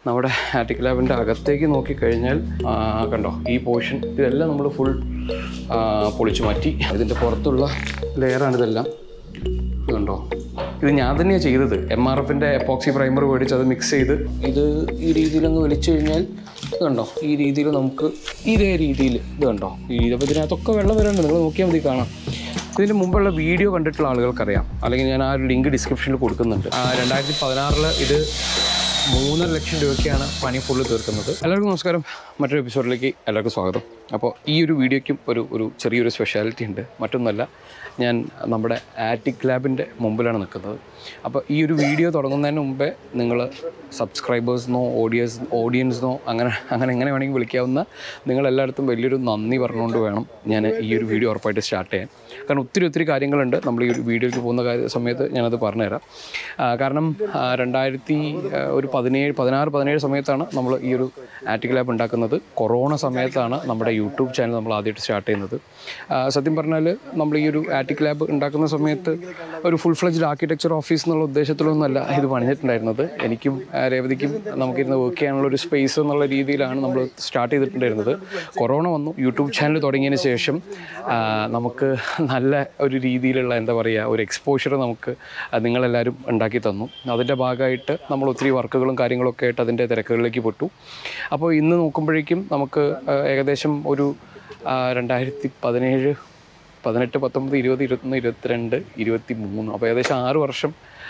നമ്മുടെ ആറ്റിക് ലാബിൻ്റെ അകത്തേക്ക് നോക്കിക്കഴിഞ്ഞാൽ ആ, കണ്ടോ ഈ പോർഷൻ ഇതെല്ലാം നമ്മൾ ഫുൾ പൊളിച്ചു മാറ്റി ഇതിൻ്റെ പുറത്തുള്ള ലെയറാണ് ഇതെല്ലാം ഇത് കണ്ടോ ഇത് ഞാൻ തന്നെയാണ് ചെയ്തത് എം ആർ എഫിൻ്റെ എപ്പോക്സി പ്രൈമർ മേടിച്ച് അത് മിക്സ് ചെയ്ത് ഇത് ഈ രീതിയിലങ്ങ് വലിച്ചു കഴിഞ്ഞാൽ ഇത് കണ്ടോ ഈ രീതിയിൽ നമുക്ക് ഇതേ രീതിയിൽ ഇത് കണ്ടോ ഈ അപ്പോൾ ഇതിനകത്തൊക്കെ വെള്ളം വരുന്നുണ്ട് നിങ്ങൾ നോക്കിയാൽ മതി കാണാം ഇതിന് മുമ്പുള്ള വീഡിയോ കണ്ടിട്ടുള്ള ആളുകൾക്കറിയാം അല്ലെങ്കിൽ ഞാൻ ആ ഒരു ലിങ്ക് ഡിസ്ക്രിപ്ഷനിൽ കൊടുക്കുന്നുണ്ട് ആ, രണ്ടായിരത്തി പതിനാറിൽ ഇത് മൂന്നര ലക്ഷം രൂപയ്ക്കാണ് പണി ഫുള്ള് തീർക്കുന്നത് എല്ലാവർക്കും നമസ്കാരം മറ്റൊരു എപ്പിസോഡിലേക്ക് എല്ലാവർക്കും സ്വാഗതം അപ്പോൾ ഈ ഒരു വീഡിയോയ്ക്കും ഒരു ഒരു ചെറിയൊരു സ്പെഷ്യാലിറ്റി ഉണ്ട് മറ്റൊന്നല്ല ഞാൻ നമ്മുടെ ആറ്റിക് ലാബിൻ്റെ മുമ്പിലാണ് നിൽക്കുന്നത് അപ്പോൾ ഈ ഒരു വീഡിയോ തുടങ്ങുന്നതിന് മുമ്പേ നിങ്ങൾ സബ്സ്ക്രൈബേഴ്സിനോ ഓഡിയൻസ് ഓഡിയൻസിനോ അങ്ങനെ അങ്ങനെ എങ്ങനെ വേണമെങ്കിൽ വിളിക്കാവുന്ന നിങ്ങളെല്ലായിടത്തും വലിയൊരു നന്ദി പറഞ്ഞുകൊണ്ട് വേണം ഞാൻ ഈ ഒരു വീഡിയോ ഉറപ്പായിട്ട് സ്റ്റാർട്ട് ചെയ്യാൻ കാരണം ഒത്തിരി ഒത്തിരി കാര്യങ്ങളുണ്ട് നമ്മൾ ഈ ഒരു വീഡിയോയ്ക്ക് പോകുന്ന കാര്യ സമയത്ത് ഞാനത് പറഞ്ഞുതരാം ആ, കാരണം ആ, രണ്ടായിരത്തി ആ, ഒരു പതിനേഴ് പതിനാറ് പതിനേഴ് സമയത്താണ് നമ്മൾ ഈ ഒരു ആറ്റിക് ലാബ് ഉണ്ടാക്കുന്നത് കൊറോണ സമയത്താണ് നമ്മുടെ യൂട്യൂബ് ചാനൽ നമ്മൾ ആദ്യമായിട്ട് സ്റ്റാർട്ട് ചെയ്യുന്നത് ആ, സത്യം പറഞ്ഞാൽ നമ്മൾ ഈ ഒരു ആറ്റിക് ലാബ് ഉണ്ടാക്കുന്ന സമയത്ത് ഒരു ഫുൾ ഫ്ലെജ്ഡ് ആർക്കിടെക്ചർ ഓഫീസ് എന്നുള്ള ഉദ്ദേശത്തിലൊന്നുമല്ല ഇത് പണിഞ്ഞിട്ടുണ്ടായിരുന്നത് എനിക്കും ആ, രേവതിക്കും നമുക്കിരുന്ന് വർക്ക് ചെയ്യാനുള്ള ഒരു സ്പേസ് എന്നുള്ള രീതിയിലാണ് നമ്മൾ സ്റ്റാർട്ട് ചെയ്തിട്ടുണ്ടായിരുന്നത് കൊറോണ വന്നു യൂട്യൂബ് ചാനൽ തുടങ്ങിയതിന് ശേഷം ആ, നമുക്ക് നല്ല ഒരു രീതിയിലുള്ള എന്താ പറയുക ഒരു എക്സ്പോഷർ നമുക്ക് ആ, നിങ്ങളെല്ലാവരും ഉണ്ടാക്കി തന്നു അതിൻ്റെ ഭാഗമായിട്ട് നമ്മൾ ഒത്തിരി വർക്കുകളും കാര്യങ്ങളൊക്കെ ആയിട്ട് അതിൻ്റെ തിരക്കുകളിലേക്ക് പെട്ടു അപ്പോൾ ഇന്ന് നോക്കുമ്പോഴേക്കും നമുക്ക് ആ, ഏകദേശം ഒരു ആ, രണ്ടായിരത്തി പതിനേഴ് പതിനെട്ട് പത്തൊമ്പത് ഇരുപത് ഇരുപത്തൊന്ന് ഇരുപത്തിരണ്ട് ഇരുപത്തി മൂന്ന് അപ്പോൾ ഏകദേശം ആറ് വർഷം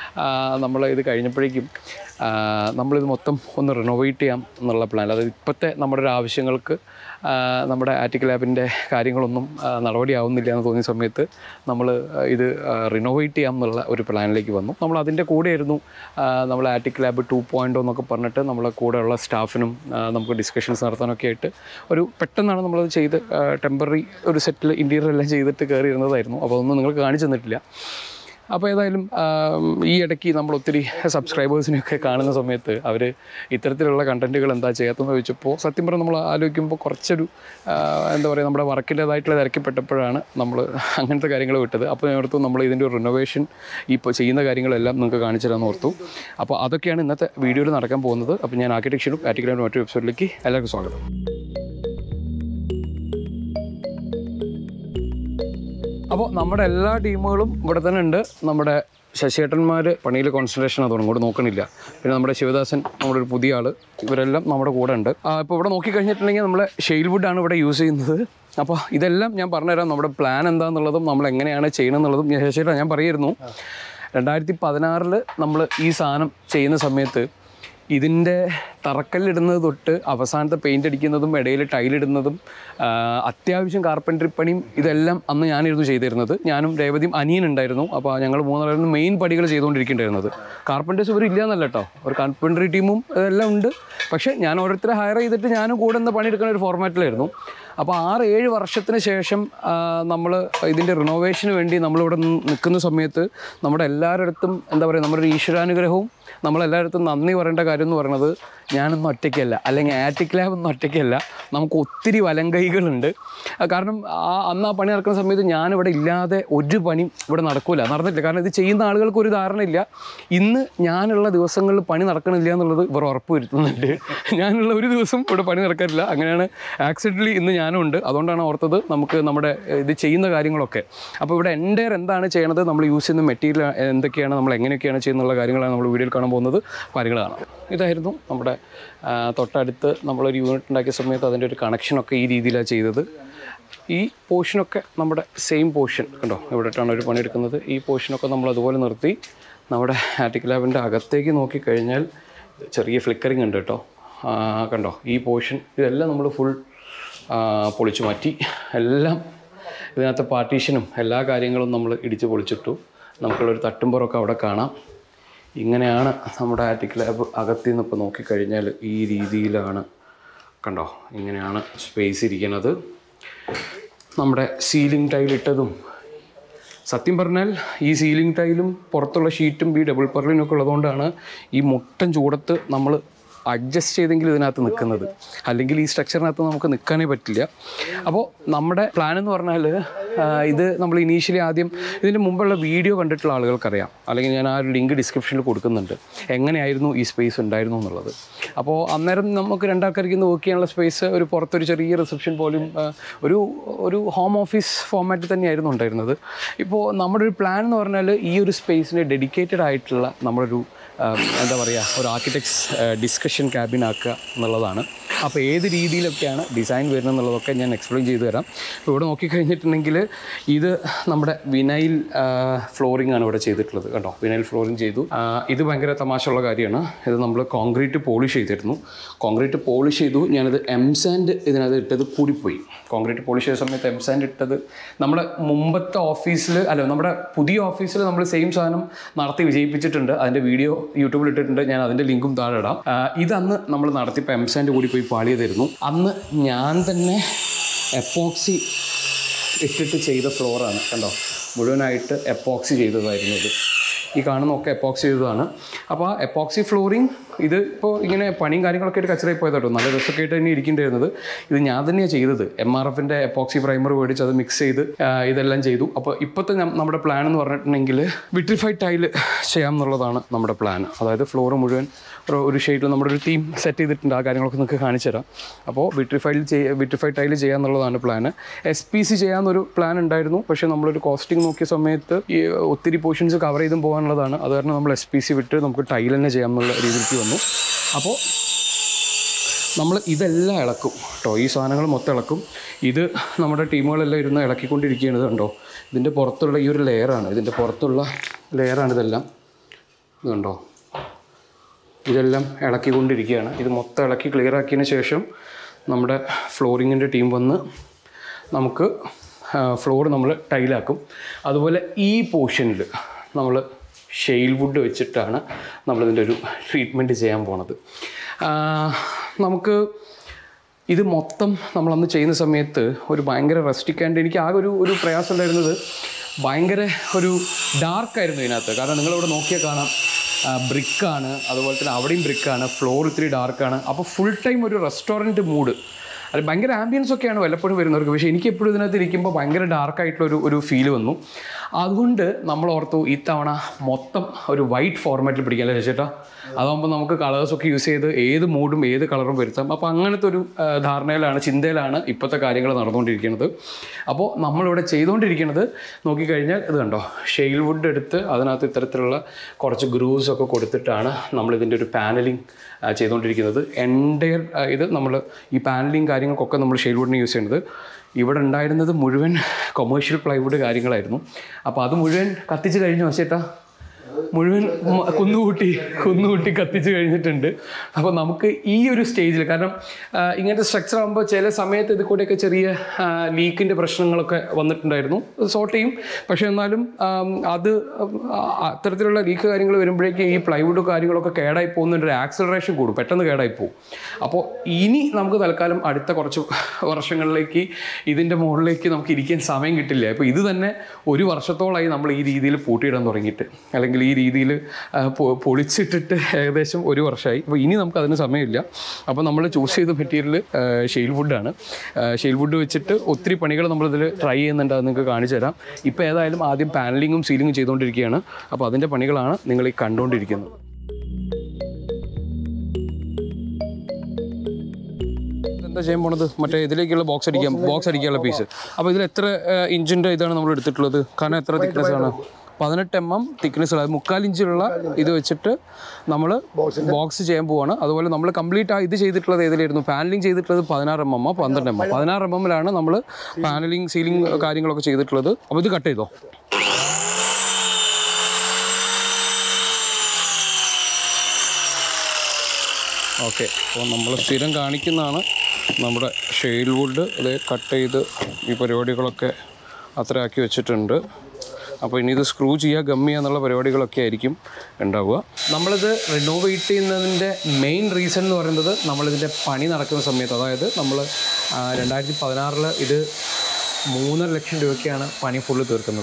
നമ്മൾ ഇത് കഴിഞ്ഞപ്പോഴേക്കും ആ, നമ്മളിത് മൊത്തം ഒന്ന് റിനോവേറ്റ് ചെയ്യാം എന്നുള്ള പ്ലാൻ അതായത് ഇപ്പോഴത്തെ നമ്മുടെ ഒരു ആവശ്യങ്ങൾക്ക് ആ, നമ്മുടെ ആറ്റിക് ലാബിൻ്റെ കാര്യങ്ങളൊന്നും ആ, നടപടിയാവുന്നില്ല എന്ന് തോന്നിയ സമയത്ത് നമ്മൾ ഇത് റിനോവേറ്റ് ചെയ്യാം എന്നുള്ള ഒരു പ്ലാനിലേക്ക് വന്നു നമ്മൾ അതിൻ്റെ കൂടെയായിരുന്നു ആ, നമ്മൾ ആറ്റിക് ലാബ് ടു പോയിൻ്റ് എന്നൊക്കെ പറഞ്ഞിട്ട് നമ്മളെ കൂടെയുള്ള സ്റ്റാഫിനും ആ, നമുക്ക് ഡിസ്കഷൻസ് നടത്താനൊക്കെ ആയിട്ട് ഒരു പെട്ടെന്നാണ് നമ്മളത് ചെയ്ത് ടെമ്പററി ഒരു സെറ്റിൽ ഇൻറ്റീരിയർ എല്ലാം ചെയ്തിട്ട് കയറി ഇരുന്നതായിരുന്നു അപ്പോൾ അതൊന്നും നിങ്ങൾക്ക് കാണിച്ചു തന്നിട്ടില്ല അപ്പോൾ ഏതായാലും ആം, ഈ ഇടയ്ക്ക് നമ്മൾ ഒത്തിരി സബ്സ്ക്രൈബേഴ്സിനെയൊക്കെ കാണുന്ന സമയത്ത് അവർ ഇത്തരത്തിലുള്ള കണ്ടൻറ്റുകൾ എന്താ ചെയ്യാത്തതെന്ന് ചോദിച്ചപ്പോൾ സത്യം പറഞ്ഞാൽ നമ്മൾ ആലോചിക്കുമ്പോൾ കുറച്ചൊരു ആ, എന്താ പറയുക നമ്മുടെ വർക്കിൻ്റേതായിട്ടുള്ള തിരക്കിപ്പെട്ടപ്പോഴാണ് നമ്മൾ അങ്ങനത്തെ കാര്യങ്ങൾ വിട്ടത് അപ്പോൾ ഞാൻ ഓർത്തു നമ്മൾ ഇതിൻ്റെ ഒരു റിനോവേഷൻ ഇപ്പോൾ ചെയ്യുന്ന കാര്യങ്ങളെല്ലാം നിങ്ങൾക്ക് കാണിച്ചു തരാമെന്ന് ഓർത്തു അപ്പോൾ അതൊക്കെയാണ് ഇന്നത്തെ വീഡിയോയിൽ നടക്കാൻ പോകുന്നത് അപ്പോൾ ഞാൻ ആർക്കിടെക്ചറും ആർട്ടിക്കലും മറ്റൊരു വെബ്സൈറ്റിലേക്ക് എല്ലാവർക്കും സ്വാഗതം അപ്പോൾ നമ്മുടെ എല്ലാ ടീമുകളും ഇവിടെ തന്നെ ഉണ്ട് നമ്മുടെ ശശിയേട്ടന്മാർ പണിയിൽ കോൺസെൻട്രേഷൻ അതുകൊണ്ട് ഇങ്ങോട്ട് നോക്കണില്ല പിന്നെ നമ്മുടെ ശിവദാസൻ നമ്മുടെ ഒരു പുതിയ ആൾ ഇവരെല്ലാം നമ്മുടെ കൂടെ ഉണ്ട് ഇപ്പോൾ ഇവിടെ നോക്കിക്കഴിഞ്ഞിട്ടുണ്ടെങ്കിൽ നമ്മൾ ഷെയിൽ വുഡാണ് ഇവിടെ യൂസ് ചെയ്യുന്നത് അപ്പോൾ ഇതെല്ലാം ഞാൻ പറഞ്ഞുതരാം നമ്മുടെ പ്ലാൻ എന്താണെന്നുള്ളതും നമ്മൾ എങ്ങനെയാണ് ചെയ്യണമെന്നുള്ളതും ഞാൻ ശശിയേട്ടാ ഞാൻ പറയായിരുന്നു രണ്ടായിരത്തി പതിനാറിൽ നമ്മൾ ഈ സാധനം ചെയ്യുന്ന സമയത്ത് ഇതിൻ്റെ തറക്കല്ലിടുന്നത് തൊട്ട് അവസാനത്തെ പെയിൻ്റ് അടിക്കുന്നതും ഇടയിൽ ടൈലിടുന്നതും ആ, അത്യാവശ്യം കാർപ്പൻട്രി പണിയും ഇതെല്ലാം അന്ന് ഞാനിരുന്നു ചെയ്തിരുന്നത് ഞാനും രേവതിയും അനിയൻ ഉണ്ടായിരുന്നു അപ്പോൾ ഞങ്ങൾ മൂന്നാളായിരുന്നു മെയിൻ പടികൾ ചെയ്തുകൊണ്ടിരിക്കേണ്ടിരുന്നത് കാർപ്പൻറ്റേഴ്സ് ഇവർ ഇല്ല എന്നല്ല കേട്ടോ ഒരു കാർപ്പൻട്രി ടീമും ഇതെല്ലാം ഉണ്ട് പക്ഷേ ഞാൻ ഓരോരുത്തരെ ഹയർ ചെയ്തിട്ട് ഞാനും കൂടെ നിന്ന് പണിയെടുക്കുന്ന ഒരു ഫോർമാറ്റിലായിരുന്നു അപ്പോൾ ആറ് ഏഴ് വർഷത്തിന് ശേഷം നമ്മൾ ഇതിൻ്റെ റിനോവേഷന് വേണ്ടി നമ്മളിവിടെ നി- നിൽക്കുന്ന സമയത്ത് നമ്മുടെ എല്ലാവരുടെ അടുത്തും എന്താ പറയുക നമ്മുടെ ഒരു ഈശ്വരാനുഗ്രഹവും നമ്മളെല്ലായിടത്തും നന്ദി പറയേണ്ട കാര്യം എന്ന് പറയുന്നത് ഞാനൊന്നും ഒറ്റയ്ക്കല്ല അല്ലെങ്കിൽ ആറ്റിക് ലാബ് ഒന്നും ഒറ്റയ്ക്കല്ല നമുക്ക് ഒത്തിരി വലങ്കൈകളുണ്ട് ആ, കാരണം ആ അന്ന് ആ പണി നടക്കുന്ന സമയത്ത് ഞാനിവിടെ ഇല്ലാതെ ഒരു പണിയും ഇവിടെ നടക്കില്ല നടന്നിട്ടില്ല കാരണം ഇത് ചെയ്യുന്ന ആളുകൾക്ക് ഒരു ധാരണയില്ല ഇന്ന് ഞാനുള്ള ദിവസങ്ങളിൽ പണി നടക്കണില്ല എന്നുള്ളത് ഇവർ ഉറപ്പ് വരുത്തുന്നുണ്ട് ഞാനുള്ള ഒരു ദിവസം ഇവിടെ പണി നടക്കാറില്ല അങ്ങനെയാണ് ആക്സിഡൻ്റലി ഇന്ന് ഞാനും ഉണ്ട് അതുകൊണ്ടാണ് ഓർത്തത് നമുക്ക് നമ്മുടെ ഏഹ്, ഇത് ചെയ്യുന്ന കാര്യങ്ങളൊക്കെ അപ്പോൾ ഇവിടെ എൻ്റെ എന്താണ് ചെയ്യണത് നമ്മൾ യൂസ് ചെയ്യുന്ന മെറ്റീരിയൽ എന്തൊക്കെയാണ് നമ്മൾ എങ്ങനെയൊക്കെയാണ് ചെയ്യുന്നുള്ള കാര്യങ്ങളാണ് നമ്മൾ വീഡിയോയിൽ കാണാൻ പോകുന്നത് കാര്യങ്ങൾ കാണാം ഇതായിരുന്നു നമ്മുടെ ആ, തൊട്ടടുത്ത് നമ്മളൊരു യൂണിറ്റ് ഉണ്ടാക്കിയ സമയത്ത് അതിൻ്റെ ഒരു കണക്ഷനൊക്കെ ഈ രീതിയിലാണ് ചെയ്തത് ഈ പോർഷനൊക്കെ നമ്മുടെ സെയിം പോർഷൻ കണ്ടോ ഇവിടെട്ടാണ് ഒരു പണിയെടുക്കുന്നത് ഈ പോർഷനൊക്കെ നമ്മൾ അതുപോലെ നിർത്തി നമ്മുടെ ആറ്റിക് ലാബിൻ്റെ അകത്തേക്ക് നോക്കിക്കഴിഞ്ഞാൽ ചെറിയ ഫ്ലിക്കറിങ് ഉണ്ട് കേട്ടോ ആ, കണ്ടോ ഈ പോർഷൻ ഇതെല്ലാം നമ്മൾ ഫുൾ പൊളിച്ചു മാറ്റി എല്ലാം ഇതിനകത്തെ പാർട്ടീഷനും എല്ലാ കാര്യങ്ങളും നമ്മൾ ഇടിച്ച് പൊളിച്ചിട്ടു നമുക്കുള്ളൊരു തട്ടുമ്പുറമൊക്കെ അവിടെ കാണാം ഇങ്ങനെയാണ് നമ്മുടെ ആറ്റിക് ലാബ് അകത്തിൽ നിന്ന് ഇപ്പോൾ നോക്കിക്കഴിഞ്ഞാൽ ഈ രീതിയിലാണ് കണ്ടോ ഇങ്ങനെയാണ് സ്പേസ് ഇരിക്കുന്നത് നമ്മുടെ സീലിംഗ് ടൈൽ ഇട്ടതും സത്യം പറഞ്ഞാൽ ഈ സീലിംഗ് ടൈലും പുറത്തുള്ള ഷീറ്റും ഈ ഡബിൾ പെർലിനും ഒക്കെ ഉള്ളതുകൊണ്ടാണ് ഈ മുട്ടൻ ചൂടത്ത് നമ്മൾ അഡ്ജസ്റ്റ് ചെയ്തെങ്കിൽ ഇതിനകത്ത് നിൽക്കുന്നത് അല്ലെങ്കിൽ ഈ സ്ട്രക്ചറിനകത്ത് നമുക്ക് നിൽക്കാനേ പറ്റില്ല അപ്പോൾ നമ്മുടെ പ്ലാൻ എന്ന് പറഞ്ഞാൽ ആ, ഇത് നമ്മൾ ഇനീഷ്യലി ആദ്യം ഇതിന് മുമ്പുള്ള വീഡിയോ കണ്ടിട്ടുള്ള ആളുകൾക്കറിയാം അല്ലെങ്കിൽ ഞാൻ ആ ഒരു ലിങ്ക് ഡിസ്ക്രിപ്ഷനിൽ കൊടുക്കുന്നുണ്ട് എങ്ങനെയായിരുന്നു ഈ സ്പേസ് ഉണ്ടായിരുന്നു എന്നുള്ളത് അപ്പോൾ അന്നേരം നമുക്ക് രണ്ടാൾക്കാർക്ക് ഇന്ന് വർക്ക് ചെയ്യാനുള്ള സ്പേസ് ഒരു പുറത്തൊരു ചെറിയ റിസപ്ഷൻ പോലും ആ, ഒരു ഒരു ഹോം ഓഫീസ് ഫോമാറ്റിൽ തന്നെയായിരുന്നു ഉണ്ടായിരുന്നത് ഇപ്പോൾ നമ്മുടെ ഒരു പ്ലാൻ എന്ന് പറഞ്ഞാൽ ഈ ഒരു സ്പേസിന് ഡെഡിക്കേറ്റഡ് ആയിട്ടുള്ള നമ്മളൊരു ആ, എന്താ പറയുക ഒരു ആർക്കിടെക്ട്സ് ഡിസ്കഷൻ ക്യാബിൻ ആക്കുക എന്നുള്ളതാണ് അപ്പോൾ ഏത് രീതിയിലൊക്കെയാണ് ഡിസൈൻ വരുന്നത് എന്നുള്ളതൊക്കെ ഞാൻ എക്സ്പ്ലെയിൻ ചെയ്തു തരാം ഇപ്പോൾ ഇവിടെ നോക്കിക്കഴിഞ്ഞിട്ടുണ്ടെങ്കിൽ ഇത് നമ്മുടെ വിനൈൽ ഫ്ലോറിംഗ് ആണ് ഇവിടെ ചെയ്തിട്ടുള്ളത് കേട്ടോ വിനൈൽ ഫ്ലോറിംഗ് ചെയ്തു ആ, ഇത് ഭയങ്കര തമാശയുള്ള കാര്യമാണ് ഇത് നമ്മൾ കോൺക്രീറ്റ് പോളിഷ് ചെയ്തിരുന്നു കോൺക്രീറ്റ് പോളിഷ് ചെയ്തു ഞാനത് എം സാൻഡ് ഇതിനകത്ത് ഇട്ടത് കൂടിപ്പോയി കോൺക്രീറ്റ് പോളിഷ് ചെയ്ത സമയത്ത് എം സാൻഡ് ഇട്ടത് നമ്മുടെ മുമ്പത്തെ ഓഫീസിൽ അല്ല നമ്മുടെ പുതിയ ഓഫീസിൽ നമ്മൾ സെയിം സാധനം നടത്തി വിജയിപ്പിച്ചിട്ടുണ്ട് അതിൻ്റെ വീഡിയോ യൂട്യൂബിൽ ഇട്ടിട്ടുണ്ട് ഞാൻ അതിൻ്റെ ലിങ്കും താഴെ ഇടാം ആ, ഇതന്ന് നമ്മൾ നടത്തിയപ്പോൾ എം സാൻഡ് കൂടി പോയി പാളിയതായിരുന്നു അന്ന് ഞാൻ തന്നെ എപ്പോക്സി ഇട്ടിട്ട് ചെയ്ത ഫ്ലോറാണ് കണ്ടോ മുഴുവനായിട്ട് എപ്പോക്സി ചെയ്തതായിരുന്നു ഇത് ഈ കാണുന്നതൊക്കെ എപ്പോക്സി ചെയ്തതാണ് അപ്പോൾ ആ എപ്പോക്സി ഫ്ലോറിങ് ഇത് ഇപ്പോൾ ഇങ്ങനെ പണിയും കാര്യങ്ങളൊക്കെ ആയിട്ട് കച്ചറായി പോയത് കേട്ടോ നല്ല രസമൊക്കെ ആയിട്ട് തന്നെ ഇരിക്കേണ്ടിരുന്നത് ഇത് ഞാൻ തന്നെയാണ് ചെയ്തത് എം ആർ എഫിൻ്റെ എപ്പോക്സി പ്രൈമർ മേടിച്ച് അത് മിക്സ് ചെയ്ത് ആ, ഇതെല്ലാം ചെയ്തു അപ്പോൾ ഇപ്പോഴത്തെ നം- നമ്മുടെ പ്ലാൻ എന്ന് പറഞ്ഞിട്ടുണ്ടെങ്കിൽ വിട്രിഫൈഡ് ടൈല് ചെയ്യാം എന്നുള്ളതാണ് നമ്മുടെ പ്ലാൻ അതായത് ഫ്ലോർ മുഴുവൻ ഒരു ഒരു ഷെയ്ഡിൽ നമ്മുടെ ഒരു തീം സെറ്റ് ചെയ്തിട്ടുണ്ട് ആ കാര്യങ്ങളൊക്കെ നിങ്ങൾക്ക് കാണിച്ചു തരാം അപ്പോൾ വിട്രിഫൈഡ് ചെയ്യ വിട്രിഫൈഡ് ടൈല് ചെയ്യാന്നുള്ളതാണ് പ്ലാൻ എസ് പി സി ചെയ്യാമെന്നൊരു പ്ലാൻ ഉണ്ടായിരുന്നു പക്ഷേ നമ്മളൊരു കോസ്റ്റിംഗ് നോക്കിയ സമയത്ത് ഈ ഒത്തിരി പോർഷൻസ് കവർ ചെയ്തും പോകാനുള്ളതാണ് അത് കാരണം നമ്മൾ എസ് പി സി വിട്ട് നമുക്ക് ടൈൽ തന്നെ ചെയ്യാമെന്നുള്ള രീതിയിലേക്ക് വന്നു അപ്പോൾ നമ്മൾ ഇതെല്ലാം ഇളക്കും കേട്ടോ ഈ സാധനങ്ങൾ മൊത്തം ഇളക്കും ഇത് നമ്മുടെ ടീമുകളെല്ലാം ഇരുന്ന് ഇളക്കിക്കൊണ്ടിരിക്കുകയാണ് ഇത് കണ്ടോ ഇതിൻ്റെ പുറത്തുള്ള ഈ ഒരു ലെയറാണ് ഇതിൻ്റെ പുറത്തുള്ള ലെയറാണ് ഇതെല്ലാം ഇത് കണ്ടോ ഇതെല്ലാം ഇളക്കിക്കൊണ്ടിരിക്കുകയാണ് ഇത് മൊത്തം ഇളക്കി ക്ലിയർ ആക്കിയതിന് ശേഷം നമ്മുടെ ഫ്ലോറിങ്ങിൻ്റെ ടീം വന്ന് നമുക്ക് ഫ്ലോർ നമ്മൾ ടൈലാക്കും അതുപോലെ ഈ പോർഷനിൽ നമ്മൾ ഷെയിൽ വുഡ് വെച്ചിട്ടാണ് നമ്മളിതിൻ്റെ ഒരു ട്രീറ്റ്മെൻറ്റ് ചെയ്യാൻ പോണത് ആ, നമുക്ക് ഇത് മൊത്തം നമ്മളന്ന് ചെയ്യുന്ന സമയത്ത് ഒരു ഭയങ്കര റെസ്റ്റിക്കാണ്ട് എനിക്ക് ആകെ ഒരു ഒരു പ്രയാസം ഉണ്ടായിരുന്നത് ഭയങ്കര ഒരു ഡാർക്കായിരുന്നു ഇതിനകത്ത് കാരണം നിങ്ങളിവിടെ നോക്കിയാൽ കാണാം ബ്രിക്കാണ് അതുപോലെ തന്നെ അവിടെയും ബ്രിക്കാണ് ഫ്ലോർ ഇത്തിരി ഡാർക്കാണ് അപ്പോൾ ഫുൾ ടൈം ഒരു റെസ്റ്റോറൻറ്റ് മൂഡ് അത് ഭയങ്കര ആംബിയൻസ് ഒക്കെയാണ് വല്ലപ്പോഴും വരുന്നവർക്ക് പക്ഷേ എനിക്ക് എപ്പോഴും ഇതിനകത്ത് ഇരിക്കുമ്പോൾ ഭയങ്കര ഡാർക്കായിട്ടുള്ള ഒരു ഒരു ഫീല് വന്നു അതുകൊണ്ട് നമ്മൾ ഓർത്തു ഇത്തവണ മൊത്തം ഒരു വൈറ്റ് ഫോർമാറ്റിൽ പിടിക്കാൻ അല്ലേ ചേട്ടാ അതാകുമ്പോൾ നമുക്ക് കളേഴ്സൊക്കെ യൂസ് ചെയ്ത് ഏത് മൂഡും ഏത് കളറും വരുത്താം അപ്പോൾ അങ്ങനത്തെ ഒരു ആ, ധാരണയിലാണ് ചിന്തയിലാണ് ഇപ്പോഴത്തെ കാര്യങ്ങൾ നടന്നുകൊണ്ടിരിക്കുന്നത് അപ്പോൾ നമ്മളിവിടെ ചെയ്തുകൊണ്ടിരിക്കുന്നത് നോക്കിക്കഴിഞ്ഞാൽ ഇത് കണ്ടോ ഷെയിൽ വുഡ് എടുത്ത് അതിനകത്ത് ഇത്തരത്തിലുള്ള കുറച്ച് ഗ്രൂവ്സ് ഒക്കെ കൊടുത്തിട്ടാണ് നമ്മളിതിൻ്റെ ഒരു പാനലിംഗ് ചെയ്തുകൊണ്ടിരിക്കുന്നത് എൻ്റയർ ഇത് നമ്മൾ ഈ പാനലിംഗ് കാര്യങ്ങൾക്കൊക്കെ നമ്മൾ ഷെയിൽ വുഡിനെ യൂസ് ചെയ്യുന്നത് ഇവിടെ ഉണ്ടായിരുന്നത് മുഴുവൻ കൊമേഴ്ഷ്യൽ പ്ലൈവുഡ് കാര്യങ്ങളായിരുന്നു അപ്പോൾ അത് മുഴുവൻ കത്തിച്ച് കഴിഞ്ഞു ചേട്ടാ മുഴുവൻ മ- കുന്നുകൂട്ടി കുന്നുകൂട്ടി കത്തിച്ച് കഴിഞ്ഞിട്ടുണ്ട് അപ്പോൾ നമുക്ക് ഈ ഒരു സ്റ്റേജിൽ കാരണം ആ, ഇങ്ങനത്തെ സ്ട്രക്ചർ ആകുമ്പോൾ ചില സമയത്ത് ഇത് കൂടെയൊക്കെ ചെറിയ ലീക്കിൻ്റെ പ്രശ്നങ്ങളൊക്കെ വന്നിട്ടുണ്ടായിരുന്നു സോർട്ട് ചെയ്യും പക്ഷേ എന്നാലും ആം, അത് ആ, അത്തരത്തിലുള്ള ലീക്ക് കാര്യങ്ങൾ വരുമ്പോഴേക്കും ഈ പ്ലൈവുഡ് കാര്യങ്ങളൊക്കെ കേടായി പോകുന്നതിൻ്റെ ഒരു ആക്സലറേഷൻ കൂടും പെട്ടെന്ന് കേടായി പോകും അപ്പോൾ ഇനി നമുക്ക് തൽക്കാലം അടുത്ത കുറച്ച് വർഷങ്ങളിലേക്ക് ഇതിൻ്റെ മുകളിലേക്ക് നമുക്ക് ഇരിക്കാൻ സമയം കിട്ടില്ല അപ്പോൾ ഇത് തന്നെ ഒരു വർഷത്തോളമായി നമ്മൾ ഈ രീതിയിൽ പൂട്ടിയിടാൻ തുടങ്ങിയിട്ട് അല്ലെങ്കിൽ ഈ രീതിയിൽ പൊളിച്ചിട്ടിട്ട് ഏകദേശം ഒരു വർഷമായി അപ്പോൾ ഇനി നമുക്ക് അതിന് സമയമില്ല അപ്പോൾ നമ്മൾ ചൂസ് ചെയ്ത മെറ്റീരിയൽ ഷെയിൽ വുഡാണ് ഷെയിൽ വുഡ് വെച്ചിട്ട് ഒത്തിരി പണികൾ നമ്മളിതിൽ ട്രൈ ചെയ്യുന്നുണ്ട് അത് നിങ്ങൾക്ക് കാണിച്ചു തരാം ഇപ്പോൾ ഏതായാലും ആദ്യം പാനലിങ്ങും സീലിങ്ങും ചെയ്തുകൊണ്ടിരിക്കുകയാണ് അപ്പോൾ അതിൻ്റെ പണികളാണ് നിങ്ങൾ ഈ കണ്ടുകൊണ്ടിരിക്കുന്നത് എന്താ ചെയ്യാൻ പോണത് മറ്റേ ഇതിലേക്കുള്ള ബോക്സ് അടിക്കാൻ ബോക്സ് അടിക്കാനുള്ള പീസ് അപ്പോൾ ഇതിൽ എത്ര ഇഞ്ചിൻ്റെ ഇതാണ് നമ്മൾ എടുത്തിട്ടുള്ളത് കാരണം എത്ര തിക്നെസ് ആണ് പതിനെട്ട് എം എം തിക്നെസ് ഉള്ള മുക്കാൽ ഇഞ്ചുള്ള ഇത് വെച്ചിട്ട് നമ്മൾ ബോക്സ് ചെയ്യാൻ പോവാണ് അതുപോലെ നമ്മൾ കംപ്ലീറ്റ് ആ ഇത് ചെയ്തിട്ടുള്ളത് ഏതിലായിരുന്നു പാനലിംഗ് ചെയ്തിട്ടുള്ളത് പതിനാറ് എം എം പന്ത്രണ്ട് എം എം പതിനാറ് എം എമ്മിലാണ് നമ്മൾ പാനലിംഗ് സീലിംഗ് കാര്യങ്ങളൊക്കെ ചെയ്തിട്ടുള്ളത് അപ്പോൾ ഇത് കട്ട് ചെയ്തോ ഓക്കെ അപ്പോൾ നമ്മൾ സ്ഥിരം കാണിക്കുന്നതാണ് നമ്മുടെ ഷെയിൽ വുഡ് ഇത് കട്ട് ചെയ്ത് ഈ പരിപാടികളൊക്കെ അത്ര ആക്കി വെച്ചിട്ടുണ്ട് അപ്പോൾ ഇനി ഇത് സ്ക്രൂ ചെയ്യുക ഗമ്മി എന്നുള്ള പരിപാടികളൊക്കെ ആയിരിക്കും ഉണ്ടാവുക നമ്മളിത് റിനോവേറ്റ് ചെയ്യുന്നതിൻ്റെ മെയിൻ റീസൺ എന്ന് പറയുന്നത് നമ്മളിതിൻ്റെ പണി നടക്കുന്ന സമയത്ത് അതായത് നമ്മൾ രണ്ടായിരത്തി പതിനാറിൽ ഇത് മൂന്നര ലക്ഷം രൂപയ്ക്കാണ് പണി ഫുള്ള് തീർക്കുന്നത്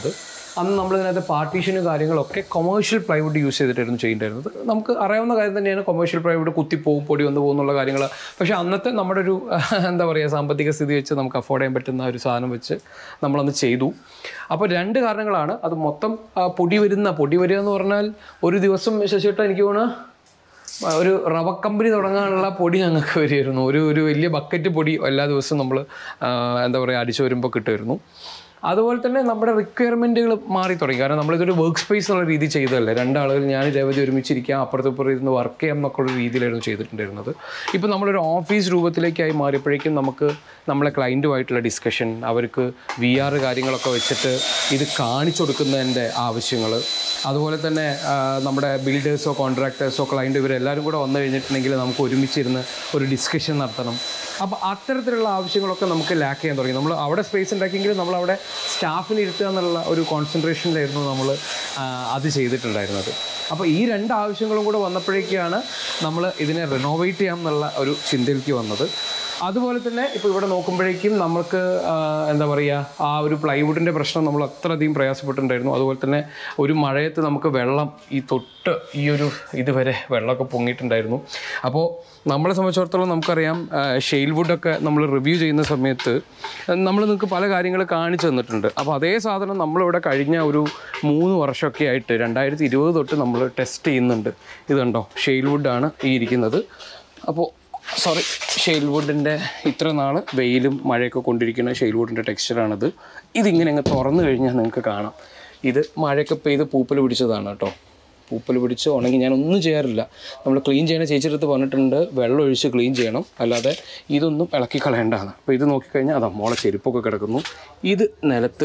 അന്ന് നമ്മളിതിനകത്ത് പാർട്ടീഷനും കാര്യങ്ങളൊക്കെ കൊമേഴ്ഷ്യൽ പ്ലൈവുഡ് യൂസ് ചെയ്തിട്ടായിരുന്നു ചെയ്യേണ്ടായിരുന്നത് നമുക്ക് അറിയാവുന്ന കാര്യം തന്നെയാണ് കൊമേഴ്ഷ്യൽ പ്ലൈവുഡ് കുത്തിപ്പോവും പൊടി വന്ന് പോകുന്നുള്ള കാര്യങ്ങൾ പക്ഷേ അന്നത്തെ നമ്മുടെ ഒരു എന്താ പറയുക സാമ്പത്തിക സ്ഥിതി വെച്ച് നമുക്ക് അഫോർഡ് ചെയ്യാൻ പറ്റുന്ന ഒരു സാധനം വെച്ച് നമ്മളന്ന് ചെയ്തു അപ്പോൾ രണ്ട് കാരണങ്ങളാണ് അത് മൊത്തം ആ, പൊടി വരുന്ന പൊടി വരിക എന്ന് പറഞ്ഞാൽ ഒരു ദിവസം ശശിയേട്ടാ എനിക്ക് തോന്നുന്നു ഒരു റവ കമ്പനി തുടങ്ങാനുള്ള പൊടി ഞങ്ങൾക്ക് വരുമായിരുന്നു ഒരു ഒരു വലിയ ബക്കറ്റ് പൊടി എല്ലാ ദിവസവും നമ്മൾ എന്താ പറയുക അടിച്ചു വരുമ്പോൾ കിട്ടുമായിരുന്നു അതുപോലെ തന്നെ നമ്മുടെ റിക്വയർമെൻറ്റുകൾ മാറി തുടങ്ങി കാരണം നമ്മളിതൊരു വർക്ക് സ്പേസ് എന്നുള്ള രീതി ചെയ്തതല്ലേ രണ്ടാളുകൾ ഞാൻ രവതി ഒരുമിച്ചിരിക്കാം അപ്പുറത്ത് ഇപ്പുറത്ത് ഇരുന്ന് വർക്ക് ചെയ്യാം എന്നൊക്കെ ഉള്ള രീതിയിലായിരുന്നു ചെയ്തിട്ടുണ്ടായിരുന്നത് ഇപ്പോൾ നമ്മളൊരു ഓഫീസ് രൂപത്തിലേക്കായി മാറിയപ്പോഴേക്കും നമുക്ക് നമ്മളെ ക്ലയൻറ്റുമായിട്ടുള്ള ഡിസ്കഷൻ അവർക്ക് വി ആർ കാര്യങ്ങളൊക്കെ വെച്ചിട്ട് ഇത് കാണിച്ചു കൊടുക്കുന്നതിൻ്റെ ആവശ്യങ്ങൾ അതുപോലെ തന്നെ ആ, നമ്മുടെ ബിൽഡേഴ്സോ കോൺട്രാക്ടേഴ്സോ ക്ലയൻറ്റ് ഇവരെല്ലാവരും കൂടെ വന്നു കഴിഞ്ഞിട്ടുണ്ടെങ്കിൽ നമുക്ക് ഒരുമിച്ചിരുന്ന് ഒരു ഡിസ്കഷൻ നടത്തണം അപ്പോൾ അത്തരത്തിലുള്ള ആവശ്യങ്ങളൊക്കെ നമുക്ക് ലാക്ക് ചെയ്യാൻ തുടങ്ങി നമ്മൾ അവിടെ സ്പേസ് ഉണ്ടാക്കിയെങ്കിലും നമ്മൾ അവിടെ സ്റ്റാഫിന് ഇരുത്തുക എന്നുള്ള ഒരു കോൺസെൻട്രേഷനിലായിരുന്നു നമ്മൾ അത് ചെയ്തിട്ടുണ്ടായിരുന്നത് അപ്പോൾ ഈ രണ്ട് ആവശ്യങ്ങളും കൂടെ വന്നപ്പോഴേക്കാണ് നമ്മൾ ഇതിനെ റിനോവേറ്റ് ചെയ്യാം എന്നുള്ള ഒരു ചിന്തയിലേക്ക് വന്നത് അതുപോലെ തന്നെ ഇപ്പോൾ ഇവിടെ നോക്കുമ്പോഴേക്കും നമുക്ക് ആ, എന്താ പറയുക ആ ഒരു പ്ലൈവുഡിൻ്റെ പ്രശ്നം നമ്മൾ അത്രയധികം പ്രയാസപ്പെട്ടിട്ടുണ്ടായിരുന്നു അതുപോലെ തന്നെ ഒരു മഴയത്ത് നമുക്ക് വെള്ളം ഈ തൊട്ട് ഈ ഒരു ഇതുവരെ വെള്ളമൊക്കെ പൊങ്ങിയിട്ടുണ്ടായിരുന്നു അപ്പോൾ നമ്മളെ സംബന്ധിച്ചിടത്തോളം നമുക്കറിയാം ഷെയിൽ വുഡൊക്കെ നമ്മൾ റിവ്യൂ ചെയ്യുന്ന സമയത്ത് നമ്മൾ നിങ്ങൾക്ക് പല കാര്യങ്ങൾ കാണിച്ചു തന്നിട്ടുണ്ട് അപ്പോൾ അതേ സാധനം നമ്മളിവിടെ കഴിഞ്ഞ ഒരു മൂന്ന് വർഷമൊക്കെ ആയിട്ട് രണ്ടായിരത്തി ഇരുപത് തൊട്ട് നമ്മൾ ടെസ്റ്റ് ചെയ്യുന്നുണ്ട് ഇത് കണ്ടോ ഷെയിൽ വുഡാണ് ഈ ഇരിക്കുന്നത് അപ്പോൾ സോറി ഷെയിൽ വുഡിൻ്റെ ഇത്ര നാൾ വെയിലും മഴയൊക്കെ കൊണ്ടിരിക്കുന്ന ഷെയിൽ വുഡിൻ്റെ ടെക്സ്ചറാണിത് ഇതിങ്ങനെ അങ്ങ് തുറന്നു കഴിഞ്ഞാൽ നിങ്ങൾക്ക് കാണാം ഇത് മഴയൊക്കെ പെയ്ത് പൂപ്പൽ പിടിച്ചതാണ് കേട്ടോ പൂപ്പൽ പിടിച്ച് ഉണങ്ങി ഞാൻ ഒന്നും ചെയ്യാറില്ല നമ്മൾ ക്ലീൻ ചെയ്യണ ചേച്ചിയുടെ അടുത്ത് പറഞ്ഞിട്ടുണ്ട് വെള്ളം ഒഴിച്ച് ക്ലീൻ ചെയ്യണം അല്ലാതെ ഇതൊന്നും ഇളക്കി കളയേണ്ടതാണ് അപ്പോൾ ഇത് നോക്കിക്കഴിഞ്ഞാൽ അതാ മോളെ ചെരുപ്പൊക്കെ കിടക്കുന്നു ഇത് നിലത്ത്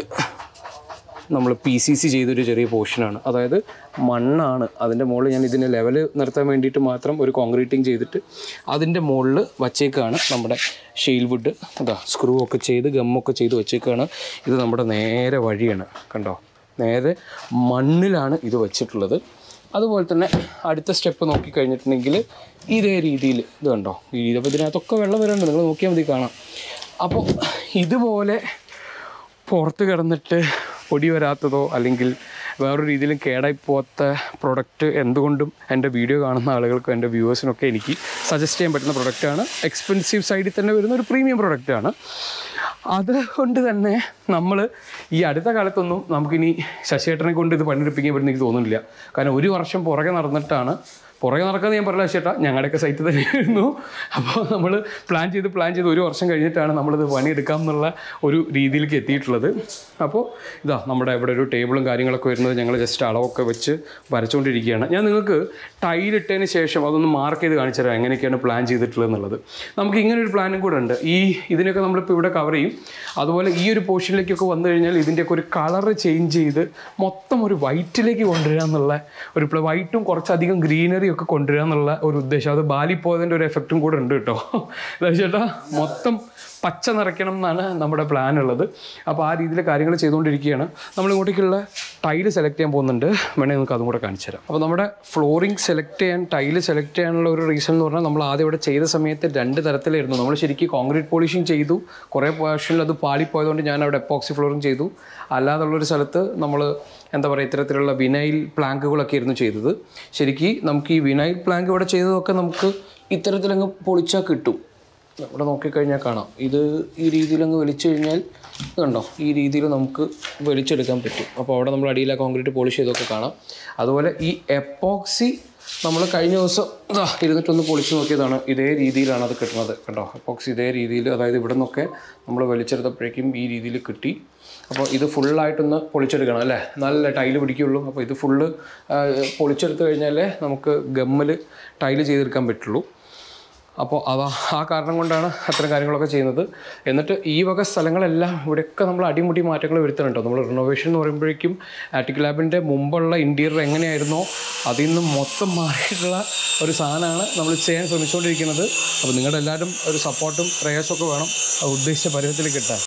നമ്മൾ പി സി സി ചെയ്തൊരു ചെറിയ പോർഷനാണ് അതായത് മണ്ണാണ് അതിൻ്റെ മുകളിൽ ഞാൻ ഇതിന് ലെവൽ നിർത്താൻ വേണ്ടിയിട്ട് മാത്രം ഒരു കോൺക്രീറ്റിംഗ് ചെയ്തിട്ട് അതിൻ്റെ മുകളിൽ വച്ചേക്കാണ് നമ്മുടെ ഷെയിൽ വുഡ് അതാ സ്ക്രൂ ഒക്കെ ചെയ്ത് ഗമ്മൊക്കെ ചെയ്ത് വച്ചേക്കാണ് ഇത് നമ്മുടെ നേരെ വഴിയാണ് കണ്ടോ നേരെ മണ്ണിലാണ് ഇത് വെച്ചിട്ടുള്ളത് അതുപോലെ തന്നെ അടുത്ത സ്റ്റെപ്പ് നോക്കിക്കഴിഞ്ഞിട്ടുണ്ടെങ്കിൽ ഇതേ രീതിയിൽ ഇത് കണ്ടോ ഈ രീതി അപ്പോൾ ഇതിനകത്തൊക്കെ വെള്ളം വരാനുണ്ട് നിങ്ങൾ നോക്കിയാൽ മതി കാണാം അപ്പോൾ ഇതുപോലെ പുറത്ത് കിടന്നിട്ട് പൊടി വരാത്തതോ അല്ലെങ്കിൽ വേറൊരു രീതിയിലും കേടായി പോകാത്ത പ്രൊഡക്റ്റ് എന്തുകൊണ്ടും എൻ്റെ വീഡിയോ കാണുന്ന ആളുകൾക്കും എൻ്റെ വ്യൂവേഴ്സിനൊക്കെ എനിക്ക് സജസ്റ്റ് ചെയ്യാൻ പറ്റുന്ന പ്രൊഡക്റ്റാണ് എക്സ്പെൻസീവ് സൈഡിൽ തന്നെ വരുന്ന ഒരു പ്രീമിയം പ്രൊഡക്റ്റാണ് അതുകൊണ്ട് തന്നെ നമ്മൾ ഈ അടുത്ത കാലത്തൊന്നും നമുക്കിനി ശശിയേട്ടനെ കൊണ്ട് ഇത് പണിയെടുപ്പിക്കാൻ പറ്റുന്ന എനിക്ക് തോന്നുന്നില്ല കാരണം ഒരു വർഷം പുറകെ നടന്നിട്ടാണ് പുറകെ നടക്കാന്ന് ഞാൻ പറയില്ല ചേട്ടാ ഞങ്ങളുടെയൊക്കെ സൈറ്റ് തന്നെയായിരുന്നു അപ്പോൾ നമ്മൾ പ്ലാൻ ചെയ്ത് പ്ലാൻ ചെയ്ത് ഒരു വർഷം കഴിഞ്ഞിട്ടാണ് നമ്മളിത് പണിയെടുക്കാം എന്നുള്ള ഒരു രീതിയിലേക്ക് എത്തിയിട്ടുള്ളത് അപ്പോൾ ഇതാ നമ്മുടെ ഇവിടെ ഒരു ടേബിളും കാര്യങ്ങളൊക്കെ വരുന്നത് ഞങ്ങൾ ജസ്റ്റ് അളവൊക്കെ വെച്ച് വരച്ചുകൊണ്ടിരിക്കുകയാണ് ഞാൻ നിങ്ങൾക്ക് ടൈലിട്ടതിന് ശേഷം അതൊന്ന് മാർക്ക് ചെയ്ത് കാണിച്ചു തരാം എങ്ങനെയൊക്കെയാണ് പ്ലാൻ ചെയ്തിട്ടുള്ളത് എന്നുള്ളത് നമുക്ക് ഇങ്ങനെ ഒരു പ്ലാനും കൂടെ ഉണ്ട് ഈ ഇതിനൊക്കെ നമ്മളിപ്പോൾ ഇവിടെ കവർ ചെയ്യും അതുപോലെ ഈ ഒരു പോർഷനിലേക്കൊക്കെ വന്നു കഴിഞ്ഞാൽ ഇതിൻ്റെയൊക്കെ ഒരു കളറ് ചേഞ്ച് ചെയ്ത് മൊത്തം ഒരു വൈറ്റിലേക്ക് കൊണ്ടുവരിക എന്നുള്ള ഒരു പ്ല- വൈറ്റും കുറച്ചധികം ഗ്രീനറി ഒക്കെ കൊണ്ടുവരിക എന്നുള്ള ഒരു ഉദ്ദേശം അത് ബാലി പോയതിൻ്റെ ഒരു എഫക്റ്റും കൂടെ ഉണ്ട് കേട്ടോ എന്താ ചേട്ടാ മൊത്തം പച്ച നിറയ്ക്കണം എന്നാണ് നമ്മുടെ പ്ലാൻ ഉള്ളത് അപ്പോൾ ആ രീതിയിൽ കാര്യങ്ങൾ ചെയ്തുകൊണ്ടിരിക്കുകയാണ് നമ്മൾ ഇങ്ങോട്ടേക്കുള്ള ടൈല് സെലക്ട് ചെയ്യാൻ പോകുന്നുണ്ട് വേണമെങ്കിൽ നമുക്ക് അതും കൂടെ കാണിച്ചു തരാം അപ്പോൾ നമ്മുടെ ഫ്ലോറിംഗ് സെലക്ട് ചെയ്യാൻ ടൈല് സെലക്ട് ചെയ്യാനുള്ള ഒരു റീസൺ എന്ന് പറഞ്ഞാൽ നമ്മൾ ആദ്യം ഇവിടെ ചെയ്ത സമയത്ത് രണ്ട് തരത്തിലായിരുന്നു നമ്മൾ ശരിക്കും കോൺക്രീറ്റ് പോളിഷിങ് ചെയ്തു കുറേ പോർഷനിൽ അത് പാളിപ്പോയതുകൊണ്ട് ഞാൻ അവിടെ എപ്പോക്സി ഫ്ലോറിങ് ചെയ്തു അല്ലാതുള്ളൊരു സ്ഥലത്ത് നമ്മൾ എന്താ പറയുക ഇത്തരത്തിലുള്ള വിനൈൽ പ്ലാങ്കുകളൊക്കെ ആയിരുന്നു ചെയ്തത് ശരിക്കും നമുക്ക് ഈ വിനൈൽ പ്ലാങ്ക് ഇവിടെ ചെയ്തതൊക്കെ നമുക്ക് ഇത്തരത്തിലങ്ങ് പൊളിച്ചാൽ കിട്ടും ഇവിടെ നോക്കിക്കഴിഞ്ഞാൽ കാണാം ഇത് ഈ രീതിയിൽ അങ്ങ് വലിച്ചു കഴിഞ്ഞാൽ ഇത് കണ്ടോ ഈ രീതിയിൽ നമുക്ക് വലിച്ചെടുക്കാൻ പറ്റും അപ്പോൾ അവിടെ നമ്മൾ അടിയിലെ കോൺക്രീറ്റ് പോളിഷ് ചെയ്തൊക്കെ കാണാം അതുപോലെ ഈ എപ്പോക്സി നമ്മൾ കഴിഞ്ഞ ദിവസം ഇതാ ഇരുന്നിട്ടൊന്ന് പൊളിച്ച് നോക്കിയതാണ് ഇതേ രീതിയിലാണ് അത് കിട്ടുന്നത് കണ്ടോ എപ്പോക്സി ഇതേ രീതിയിൽ അതായത് ഇവിടെ നിന്നൊക്കെ നമ്മൾ വലിച്ചെടുത്തപ്പോഴേക്കും ഈ രീതിയിൽ കിട്ടി അപ്പോൾ ഇത് ഫുള്ളായിട്ടൊന്ന് പൊളിച്ചെടുക്കണം അല്ലേ നല്ല ടൈല് പിടിക്കുകയുള്ളൂ അപ്പോൾ ഇത് ഫുള്ള് പൊളിച്ചെടുത്ത് കഴിഞ്ഞാലേ നമുക്ക് ഗമ്മിൽ ടൈല് ചെയ്തെടുക്കാൻ പറ്റുള്ളൂ അപ്പോൾ അതാ ആ കാരണം കൊണ്ടാണ് അത്തരം കാര്യങ്ങളൊക്കെ ചെയ്യുന്നത് എന്നിട്ട് ഈ വക സ്ഥലങ്ങളെല്ലാം ഇവിടെയൊക്കെ നമ്മൾ അടിമുടി മാറ്റങ്ങൾ വരുത്തുന്നുണ്ടോ നമ്മൾ റിനോവേഷൻ എന്ന് പറയുമ്പോഴേക്കും ആറ്റിക് ലാബിൻ്റെ മുമ്പുള്ള ഇൻറ്റീരിയർ എങ്ങനെയായിരുന്നോ അതിൽ നിന്ന് മൊത്തം മാറിയിട്ടുള്ള ഒരു സാധനമാണ് നമ്മൾ ചെയ്യാൻ ശ്രമിച്ചുകൊണ്ടിരിക്കുന്നത് അപ്പോൾ നിങ്ങളുടെ എല്ലാവരും ഒരു സപ്പോർട്ടും പ്രയാസമൊക്കെ വേണം അത് ഉദ്ദേശിച്ച പരുവത്തിലേക്ക് കിട്ടാൻ